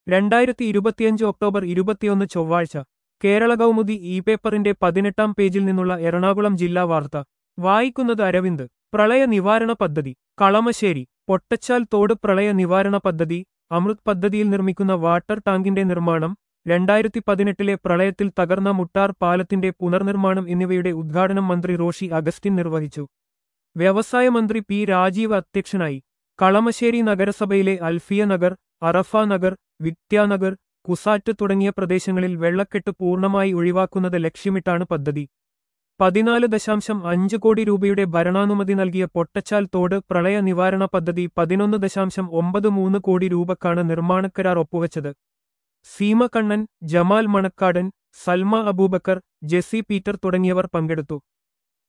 രണ്ടായിരത്തി ഇരുപത്തിയഞ്ച് ഒക്ടോബർ ഇരുപത്തിയൊന്ന് ചൊവ്വാഴ്ച കേരള കൗമുദി ഇ പേപ്പറിന്റെ പതിനെട്ടാം പേജിൽ നിന്നുള്ള എറണാകുളം ജില്ലാ വാർത്ത വായിക്കുന്നത് അരവിന്ദ് പ്രളയ നിവാരണ പദ്ധതി കളമശ്ശേരി പൊട്ടച്ചാൽ തോട് പ്രളയ നിവാരണ പദ്ധതി അമൃത് പദ്ധതിയിൽ നിർമ്മിക്കുന്ന വാട്ടർ ടാങ്കിന്റെ നിർമ്മാണം രണ്ടായിരത്തി പതിനെട്ടിലെ പ്രളയത്തിൽ തകർന്ന മുട്ടാർ പാലത്തിന്റെ പുനർനിർമ്മാണം എന്നിവയുടെ ഉദ്ഘാടനം മന്ത്രി റോഷി അഗസ്റ്റിൻ നിർവഹിച്ചു വ്യവസായ മന്ത്രി പി രാജീവ് അധ്യക്ഷനായി കളമശ്ശേരി നഗരസഭയിലെ അൽഫിയ നഗർ അറഫ നഗർ വിദ്യാനഗർ കുസാറ്റ് തുടങ്ങിയ പ്രദേശങ്ങളിൽ വെള്ളക്കെട്ട് പൂർണ്ണമായി ഒഴിവാക്കുന്നത് ലക്ഷ്യമിട്ടാണ് പദ്ധതി പതിനാല് ദശാംശം അഞ്ച് കോടി രൂപയുടെ ഭരണാനുമതി നൽകിയ പൊട്ടച്ചാൽ തോട് പ്രളയ നിവാരണ പദ്ധതി പതിനൊന്ന് ദശാംശം ഒമ്പത് മൂന്ന് കോടി രൂപക്കാണ് നിർമ്മാണക്കരാർ ഒപ്പുവച്ചത് സീമ കണ്ണൻ ജമാൽ മണക്കാടൻ സൽമ അബൂബക്കർ ജെസ്സി പീറ്റർ തുടങ്ങിയവർ പങ്കെടുത്തു